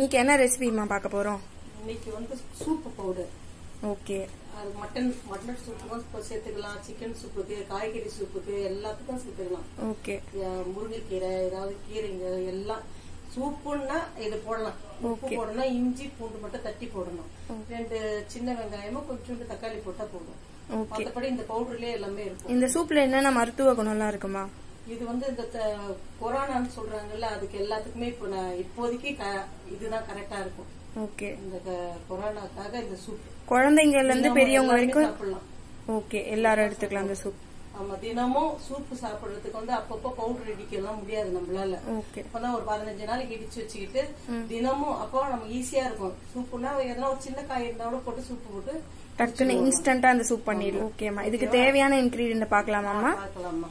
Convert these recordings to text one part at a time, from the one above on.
இன்னைக்கு என்ன ரெசிபிமா பார்க்க போறோம் இன்னைக்கு வந்து சூப்பு பவுடர் ஓகே அது மட்டன் மட்டன் சூப்புக்கும் இப்போ சேர்த்துக்கலாம் சிக்கன் சூப்புக்கு காய்கறி சூப்புக்கு எல்லாத்துக்கும் சேர்த்துக்கலாம் ஓகே அஹ் முருங்கைக்கீரை ஏதாவது கீரைங்க எல்லாம் சூப்புன்னா இது போடலாம் உப்பு போடணும் இஞ்சி பூண்டு மட்டும் தட்டி போடணும் ரெண்டு சின்ன வெங்காயமும் கொஞ்சோண்டு தக்காளி போட்டா போதும் ஓகே மற்றபடி இந்த பவுடர்லயே எல்லாமே இருக்கும் இந்த சூப்ல என்னென்ன மருத்துவ குணம்லாம் இருக்குமா இது வந்து இந்த த- கொரோனான்னு சொல்றாங்கல்ல அதுக்கு எல்லாத்துக்குமே இப்போ நான் இப்போதைக்கு க- இதுதான் கரெக்டா இருக்கும் ஓகே இந்த க- கொரோனாக்காக இந்த சூப் குழந்தைங்கள்ல இருந்து பெரியவங்க எல்லாருமே வரைக்கும் சாப்பிடலாம் ஓகே எல்லாரும் எடுத்துக்கலாம் இந்த சூப் ஆமா தினமும் சூப்பு சாப்பிடுறதுக்கு வந்து அப்பப்போ பவுடர் இடிக்கலாம் முடியாது நம்மளால ஓகே இப்பதான் ஒரு பதினஞ்சு நாளைக்கு இடிச்சு வச்சுக்கிட்டு தினமும் அப்போ நம்ம ஈஸியா இருக்கும் சூப்புனா எதனா ஒரு சின்ன காய் இருந்தா கூட போட்டு சூப்பு போட்டு டக்குன்னு இன்ஸ்டன்டா அந்த சூப் பண்ணிடலாம் ஓகேம்மா இதுக்கு தேவையான இன்கிரீடியன்ட் பார்க்கலாமாம்மா பார்க்கலாமா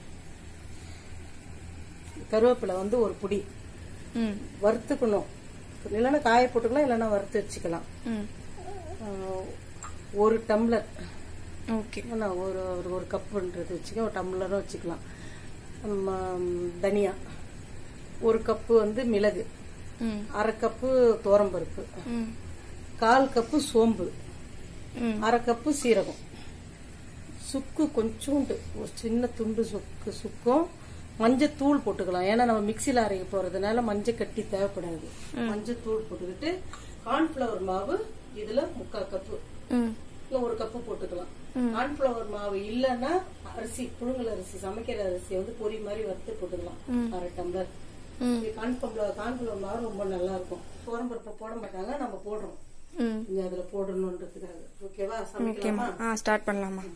கருவேப்பிலை வந்து ஒரு புடி ம் வறுத்துக்கணும் இல்லைன்னா காய போட்டுக்கலாம் இல்லைன்னா வறுத்து வச்சுக்கலாம் ம் ஆஹ் ஒரு டம்ளர் ஓகே நான் ஒரு ஒரு ஒரு கப்புன்றது வச்சுக்க ஒரு டம்ளரும் வச்சுக்கலாம் ம, தனியா ஒரு கப்பு வந்து மிளகு ம் அரை கப்பு துவரம்பருப்பு ம் கால் கப்பு சோம்பு ம் அரை கப்பு சீரகம் சுக்கு கொஞ்சோண்டு ஒரு சின்ன துண்டு சுக்கு சுக்கும் மஞ்சள் தூள் போட்டுக்கலாம் ஏன்னா நம்ம மிக்சியில் அரைக்க போறதுனால மஞ்சள் கட்டி தேவைப்படாது மஞ்சள் தூள் போட்டுக்கிட்டு கார்ன்ஃபிளவர் மாவு இதுல முக்கால் கப்பு ம் இல்ல ஒரு கப்பு போட்டுக்கலாம் கார்ன்ஃபிளவர் மாவு இல்லைன்னா அரிசி புழுங்கல் அரிசி சமைக்கிற அரிசி வந்து பொரி மாதிரி வறுத்து போட்டுக்கலாம் அரை டம்ளர் ம் கார்ன்ஃபிளவர் கார்ன்ஃபிளவர் மாவு ரொம்ப நல்லா இருக்கும் துவரம்பருப்பு போட மாட்டாங்க நம்ம போடுறோம் ம் இங்க அதுல போடணுன்றதுக்காக ஓகேவா ஓகேம்மா சமைக்கலாமா ஆ ஸ்டார்ட் பண்ணலாமா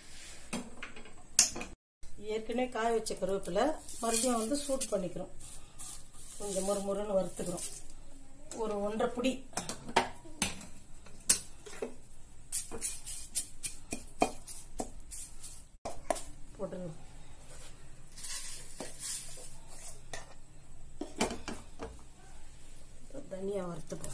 ஏற்கனவே காய வச்ச கருவேப்பிலை மறுபடியும் வந்து சூட் பண்ணிக்கிறோம் கொஞ்சம் முறுமுறுன்னு வறுத்துக்கிறோம் ஒரு ஒன்றரை புடி போட்டுருங்க தனியா வறுத்துப்போம்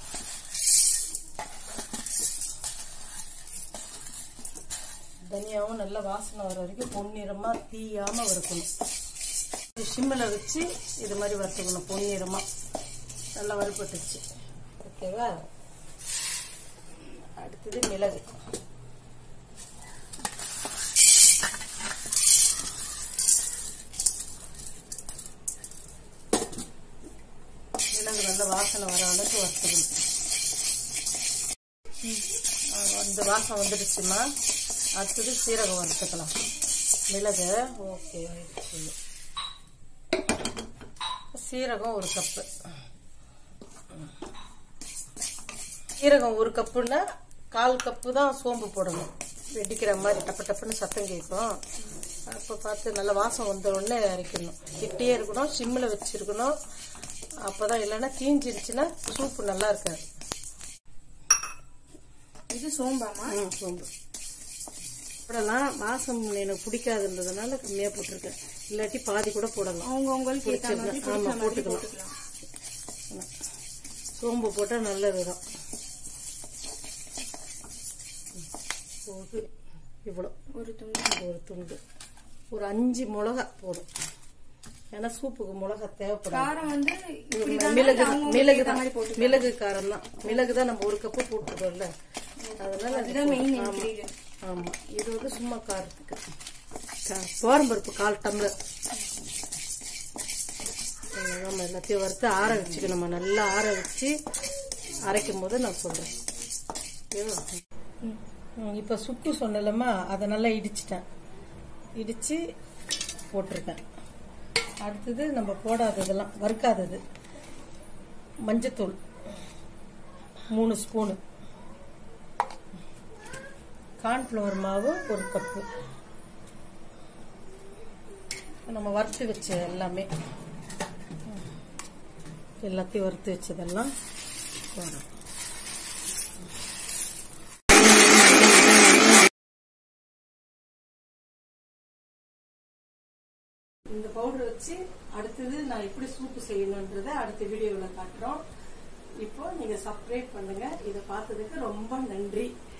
தனியாவும் நல்ல வாசனை வர வரைக்கும் பொன்னிறமா தீயாம வறுக்கணும் சிம்மில் வச்சு இது மாதிரி வறுத்துக்கணும் பொன்னிறமா நல்லா வறுப்பட்டுச்சு ஓகேவா அடுத்தது மிளகு மிளகு நல்ல வாசனை வர அளவுக்கு வறுத்துக்கணும் ஆ, அந்த வாசம் வந்துடுச்சுமா அடுத்தது சீரகம் வறுத்துக்கலாம் மிளகு ஓகே ஆயிடுச்சு சீரகம் ஒரு கப்பு சீரகம் ஒரு கப்புன்னா கால் கப்பு தான் சோம்பு போடணும் வெடிக்கிற மாதிரி டப்பு டப்புன்னு சத்தம் கேட்கும் அப்போ பார்த்து நல்ல வாசம் வந்த உடனே அரைக்கணும் கிட்டே இருக்கணும் சிம்மில் வச்சிருக்கணும் அப்போதான் இல்லைன்னா தீஞ்சிருச்சுன்னா சூப்பு நல்லா இருக்காது இது சோம்பாமா ம் சோம்பு போடலாம் வாசம் எனக்கு பிடிக்காதுன்றதுனால கம்மியாக போட்டிருக்கேன் இல்லாட்டி பாதி கூட போடலாம் அவங்க உங்களுக்கு ஏத்த மாதிரி பிடிச்சது. ஆமா, பிடிச்ச மாதிரி போட்டுக்கலாம். போட்டுக்கலாம் சோம்பு போட்டால் நல்லதுதான் போது இவ்வளோ ஒரு துண்டு இது ஒரு துண்டு ஒரு அஞ்சு மிளகா போதும் ஏன்னா சூப்புக்கு மிளகா தேவைப்படாது காரம் வந்து இப்படிதானா? மிளகு இல்ல தான் அவங்களுக்கு மிளகு ஏத்த தான் மாதிரி போட்டு மிளகு காரம் தான் மிளகு தான் நம்ம ஒரு கப்பு போட்டுருக்கோம்ல அதனால அது அதுதான் மெயின் ஆமா. இன்கிரீடியன்ட் ஆமா இது வந்து சும்மா காரத்துக்கு கா- துவரம்பருப்பு கால் டம்ளர் அவ்வளவுதான் நம்ம எல்லாத்தையும் வறுத்து ஆற வச்சுக்கணும் நம்ம நல்லா ஆற வச்சு அரைக்கும் போது நான் சொல்றேன் ஓகேவா? ம், இப்ப சுக்கு சொன்னலமா அதை நல்லா இடிச்சிட்டேன் இடிச்சு போட்டிருக்கேன் அடுத்தது நம்ம போடாததெல்லாம் வறுக்காதது மஞ்சத்தூள் மூணு ஸ்பூனு கார்ன்ஃப்ளவர் மாவு ஒரு கப்பு நம்ம வறுத்து வச்ச எல்லாமே எல்லாத்தையும் வறுத்து வச்சதெல்லாம் போடுறோம் இந்த பவுடர் வச்சு அடுத்தது நான் எப்படி சூப்பு செய்யணுன்றதை அடுத்த வீடியோவில் காட்டுறோம் இப்போ நீங்க சப்ஸ்கிரைப் பண்ணுங்க இதை பார்த்ததுக்கு ரொம்ப நன்றி